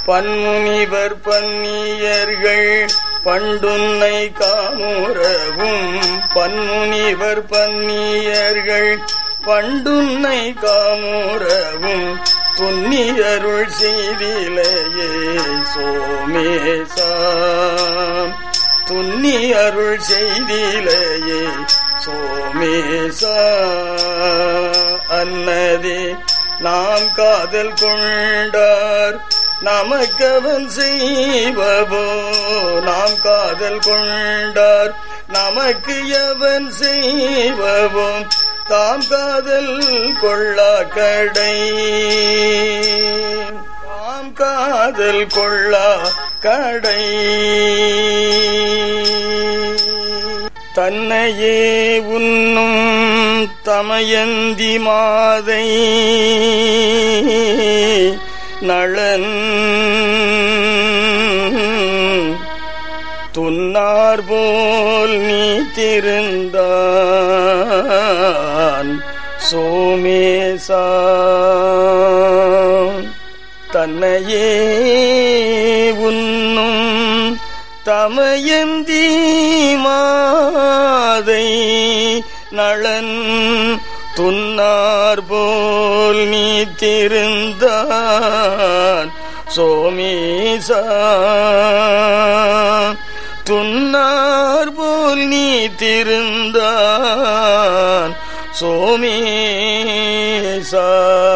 பன்முனிவர் பன்னியர்கள் பண்டுன்னை காமுறவும் பன்முனிவர் பன்னியர்கள் பண்டுன்னை காமுறவும் துன்னியருள் செய்திலையே சோமேசா துன்னி அருள் செய்திலையே சோமேசா அன்னதே நாம் காதல் கொண்டார் நமக்கவன் செய்வபோ நாம் காதல் கொண்டார் நமக்கு எவன் செய்வபோ தாம் காதல் கொள்ளா கடை தாம் காதல் கொள்ளா கடை தன்னையே உண்ணும் தமயந்தி மாதை நளன் துன்னார் போல் நீ திருந்தான் சோமேசா தன்னையே உண்ணும் தமயந்தி மாதை நளன் துன்னார் போல் நீ திருந்தான் சோமேசா துன்னார் போல் நீ திருந்தான் சோமேசா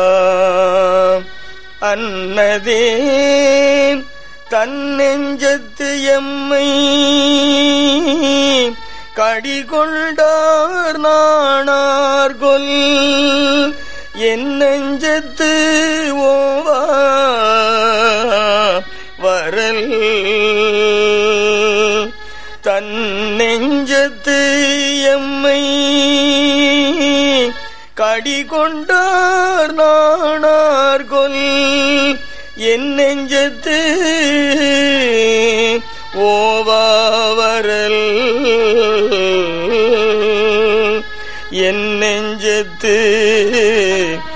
அன்னதே தன்னெஞ்சத்து எம்மை கடிகொண்டார் நாணார் கொல் என் நெஞ்சத்து ஓவா வரல் தன் நெஞ்சத்து எம்மை கடிகொண்டார் நாணார் கொல் என் நெஞ்சத்து ஓவாவரல் என் நெஞ்சத்து